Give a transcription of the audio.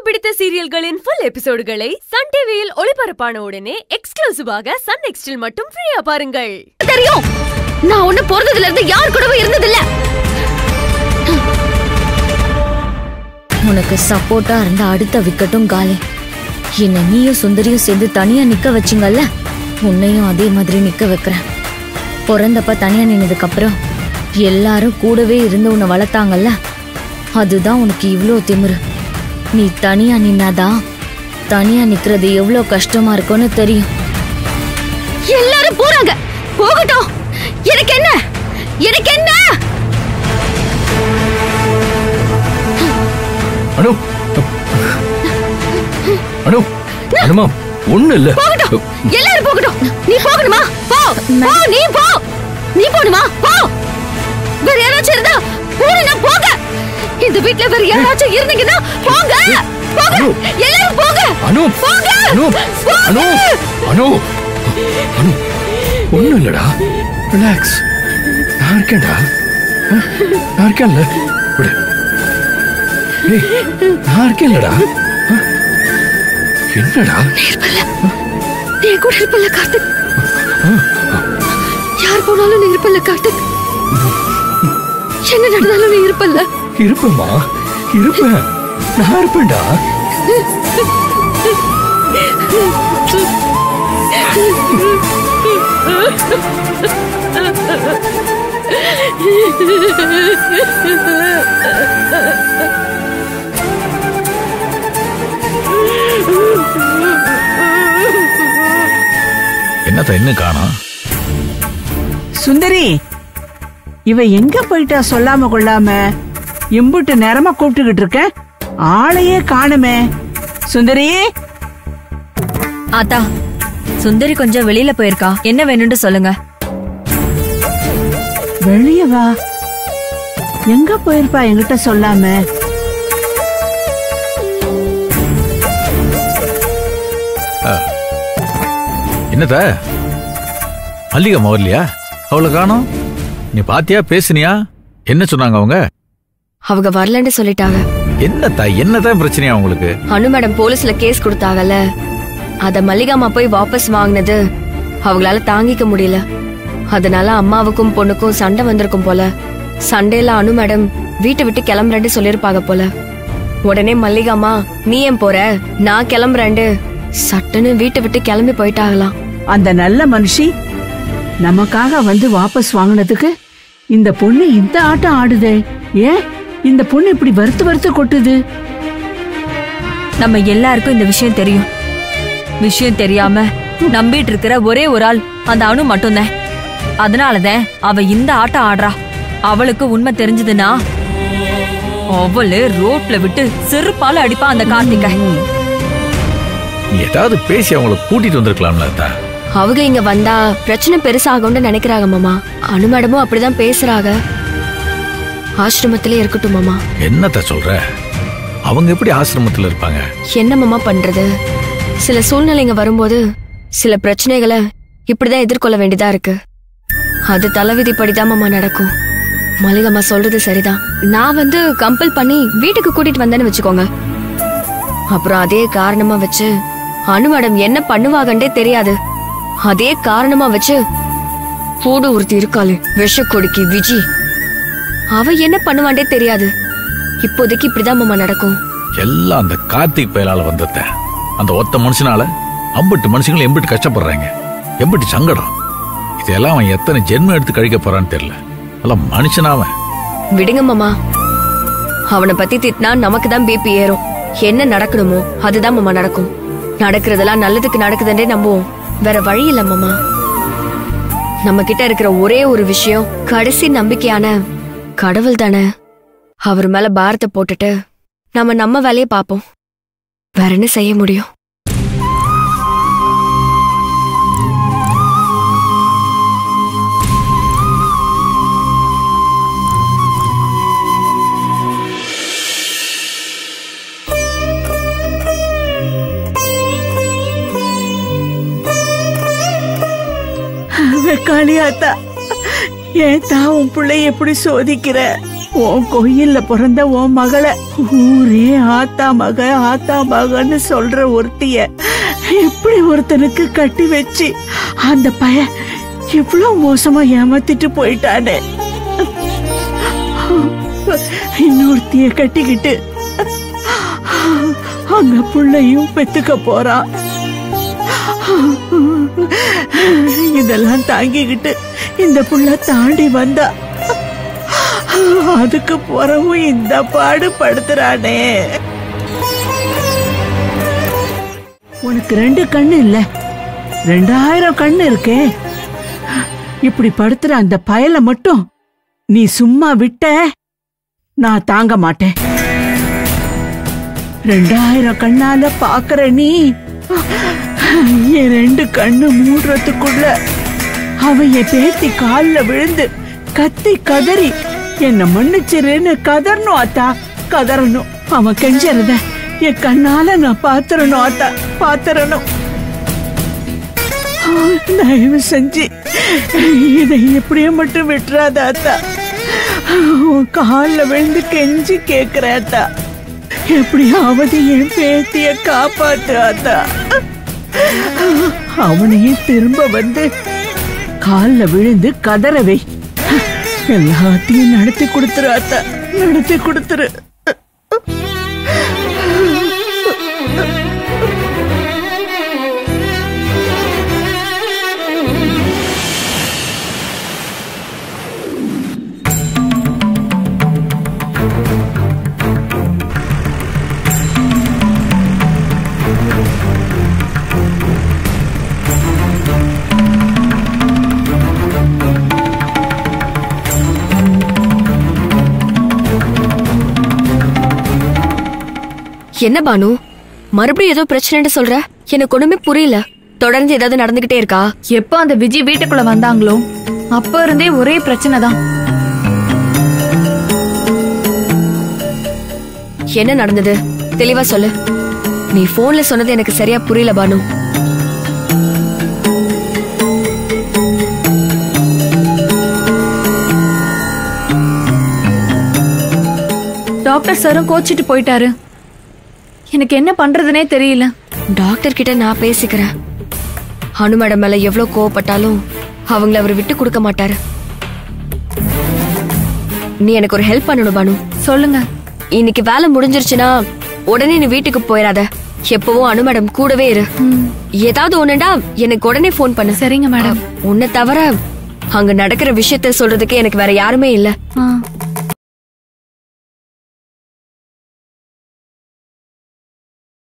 பிடித்த சீரியல்களின் full எபிசோடுகளை Sun டிவியில் ஒளிபரப்பான உடனே எக்ஸ்க்ளூசிவாக சன் நெக்ஸ்டில் மட்டும் ஃப்ரீயா பாருங்கள் தெரியும் நான் ஒண்ணு பிறந்ததுல இருந்து யார் கூடவும் இருந்ததில்ல உனக்கு சப்போர்ட்டா இருந்த அடுத்த விக்கெட்டும் காலி என்ன நீயும் சுந்தரியும் சேர்ந்து தனியா நிக்க வச்சிங்கல்ல உன்னையும் அதே மாதிரி நிக்க வைக்கிறேன் பிறந்தப்ப தனியா நின்னதுக்கு அப்புறம் எல்லாரும் கூடவே இருந்து உன்னை வளர்த்தாங்கல்ல அதுதான் உனக்கு இவ்ளோ திமிரு நீ தனியா நின்னாதான் தனியா நிக்கிறது எவ்வளோ கஷ்டமா இருக்கும்னு தெரியும் எல்லாரும் போறாங்க போகட்டும் எனக்கு என்ன எனக்கு என்ன அனு அனு அனுமா ஒண்ணு இல்ல போகட்டும் எல்லாரும் போகட்டும் நீ போகணுமா போ போ நீ போ நீ போணுமா போ வேற யாராச்சும் இருந்தா போணும்னா போங்க இந்த வீட்ல வேற யாராச்சும் இருந்தீங்கன்னா போங்க போங்க அனு. எல்லாரும் போங்க அனு போங்க அனு போங்க. அனு அனு அனு ஒண்ணு இல்லடா ரிலாக்ஸ் நான் இருக்கேன்டா ஆ, நான் இருக்கேன்ல விடு டேய், நான் இருக்கேன்லடா ஆ, என்னடா நீ என் கூட இருப்பல்ல கார்த்திக் யார் போனாலும் நீ இருப்பல்ல கார்த்திக் என்ன நடந்தாலும் நீ இருப்பல்ல இருப்பேம்மா இருப்பேன் நான் இருப்பேன்டா என்னத்த இன்னும் காணோம் சுந்தரி இவ எங்க போயிட்டா சொல்லாம கொள்ளாம இம்புட்டு நேரமா கூப்பிட்டுக்கிட்டு இருக்க ஆளையே காணுமே சுந்தரி ஆத்தா சுந்தரி கொஞ்சம் வெளியில போயிருக்கா என்ன வேணும்னு சொல்லுங்க வெளிய வா எங்க போயிருப்பா என்கிட்ட சொல்லாம என்னத்த மல்லிகை வரலையா அவளை காணோம் நீ பாத்தியா பேசுனியா என்ன சொன்னாங்க அவங்க அவங்க வரலன்னு சொல்லிட்டாங்க என்னத்தா என்னதான் பிரச்சனையா உங்களுக்கு அனு மேடம் போலீஸ்ல கேஸ் கொடுத்தாங்கல்ல அத மல்லிகாமா போய் வாபஸ் வாங்கினது அவங்களால தாங்கிக்க முடியல அதனால அம்மாவுக்கும் பொண்ணுக்கும் சண்டை வந்திருக்கும் போல சண்டையில அனு மேடம் வீட்டை விட்டு கிளம்புறேன்னு சொல்லிருப்பாங்க போல உடனே மல்லிகாமா நீ ஏன் போற நான் கிளம்புறேன்டு சட்டுன்னு வீட்டை விட்டு கிளம்பி போயிட்டாங்களாம் அந்த நல்ல மனுஷி நமக்காக வந்து வாபஸ் வாங்கினதுக்கு இந்த பொண்ணு இந்த ஆட்டம் ஆடுதே ஏன் இந்த பொண்ணு இப்படி வறுத்து வறுத்து கொட்டுது நம்ம எல்லாருக்கும் இந்த விஷயம் தெரியும் விஷயம் தெரியாம நம்பிட்டு இருக்கிற ஒரே ஒரு ஆள் அந்த அணு மட்டும்தான் அதனாலதான் அவ இந்த ஆட்டம் ஆடுறா அவளுக்கு உண்மை தெரிஞ்சதுன்னா அவளு ரோட்ல விட்டு செருப்பால அடிப்பா அந்த கார்த்திகை நீ ஏதாவது பேசி அவங்கள கூட்டிட்டு வந்திருக்கலாம்ல அத்தா அவங்க இங்க வந்தா பிரச்சனை பெருசாகும்னு நினைக்கிறாங்க மாமா அனு மேடமும் அப்படிதான் பேசுறாங்க ஆசிரமத்திலே இருக்கட்டும் மாமா என்னத்த சொல்ற அவங்க எப்படி ஆசிரமத்துல இருப்பாங்க என்ன மாமா பண்றது சில சூழ்நிலைங்க வரும்போது சில பிரச்சனைகளை இப்படிதான் எதிர்கொள்ள வேண்டியதா இருக்கு அது தலைவிதிப்படிதான் மாமா நடக்கும் மல்லிகம்மா சொல்றது சரிதான் நான் வந்து கம்பல் பண்ணி வீட்டுக்கு கூட்டிட்டு வந்தேன்னு வச்சுக்கோங்க அப்புறம் அதே காரணமா வச்சு அனு மேடம் என்ன பண்ணுவாங்கன்றே தெரியாது அதே காரணமா வச்சு பூடு ஒருத்தி இருக்காளு விஷக்கொடிக்கு விஜி அவ என்ன பண்ணுவாண்டே தெரியாது இப்போதைக்கு இப்படிதான் மாமா நடக்கும் எல்லாம் அந்த கார்த்திக் பயலால வந்தத அந்த ஒத்த மனுஷனால அம்பட்டு மனுஷங்களும் எம்பிட்டு கஷ்டப்படுறாங்க எம்பிட்டு சங்கடம் இதெல்லாம் அவன் எத்தனை ஜென்மம் எடுத்து கழிக்க போறான்னு தெரியல எல்லாம் மனுஷனாவன் விடுங்க மாமா அவனை பத்தி திட்டினா நமக்கு தான் பிபி ஏறும் என்ன நடக்கணுமோ அதுதான் மாமா நடக்கும் நடக்கிறதெல்லாம் நல்லதுக்கு நடக்குதுன்றே நம்புவோம் வேற வழி இல்ல மாமா நம்ம கிட்ட இருக்கிற ஒரே ஒரு விஷயம் கடைசி நம்பிக்கையான கடவுள் தானே அவர் மேல பாரத்தை போட்டுட்டு நம்ம நம்ம வேலையை பார்ப்போம் வேற என்ன செய்ய முடியும் வெக்காளி ஆத்தா ஏன் தான் உன் பிள்ளை எப்படி சோதிக்கிற உன் கோயில்ல பிறந்த உன் மகளை ஊரே ஆத்தா மக ஆத்தா மகன்னு சொல்ற ஒருத்திய எப்படி ஒருத்தனுக்கு கட்டி வச்சு அந்த பையன் இவ்வளவு மோசமா ஏமாத்திட்டு போயிட்டானே இன்னொருத்திய கட்டிக்கிட்டு அங்க புள்ளையும் பெத்துக்க போறான் இதெல்லாம் தாங்கிக்கிட்டு இந்த புள்ள தாண்டி வந்தா அதுக்கு பிறவும் இந்த பாடு படுத்துறானே உனக்கு ரெண்டு கண்ணு இல்ல ரெண்டாயிரம் கண்ணு இருக்கே இப்படி படுத்துற அந்த பயலை மட்டும் நீ சும்மா விட்ட நான் தாங்க மாட்டேன் ரெண்டாயிரம் கண்ணால பாக்குற நீ என் ரெண்டு கண்ணு மூடுறதுக்குள்ள அவன் என் பேத்தி கால்ல விழுந்து கத்தி கதறி என்ன மன்னிச்சிருன்னு கதறணும் ஆத்தா கதறணும் அவன் கெஞ்சறத என் கண்ணால நான் பாத்துறணும் ஆத்தா பாத்துறணும் தயவு செஞ்சு இதை எப்படியே மட்டும் விட்டுறாத அத்தா உன் கால்ல விழுந்து கெஞ்சி கேக்குற அத்தா எப்படியாவது என் பேத்திய காப்பாற்றாத்தா அவனையும் திரும்ப வந்து கால்ல விழுந்து கதறவை எல்லாத்தையும் நடத்தி கொடுத்துரு அத்தா நடத்தி கொடுத்துரு என்ன பானு மறுபடியும் ஏதோ பிரச்சனைன்னு சொல்ற எனக்கு ஒண்ணுமே புரியல தொடர்ந்து ஏதாவது நடந்துகிட்டே இருக்கா எப்போ அந்த விஜய் வீட்டுக்குள்ள வந்தாங்களோ அப்ப இருந்தே ஒரே பிரச்சனை தான் என்ன நடந்தது தெளிவா சொல்லு நீ போன்ல சொன்னது எனக்கு சரியா புரியல பானு டாக்டர் சாரும் கோச்சிட்டு போயிட்டாரு எனக்கு என்ன பண்றதுனே தெரியல டாக்டர் கிட்ட நான் பேசிக்கிறேன் அனு மேடம் மேல எவ்வளவு கோவப்பட்டாலும் அவங்கள அவர் விட்டு கொடுக்க மாட்டாரு நீ எனக்கு ஒரு ஹெல்ப் பண்ணணும் பானு சொல்லுங்க இன்னைக்கு வேலை முடிஞ்சிருச்சுன்னா உடனே நீ வீட்டுக்கு போயிடாத எப்பவும் அனு மேடம் கூடவே இரு ஏதாவது ஒண்ணுண்டா எனக்கு உடனே ஃபோன் பண்ணு சரிங்க மேடம் உன்னை தவிர அங்க நடக்கிற விஷயத்த சொல்றதுக்கு எனக்கு வேற யாருமே இல்ல ஆ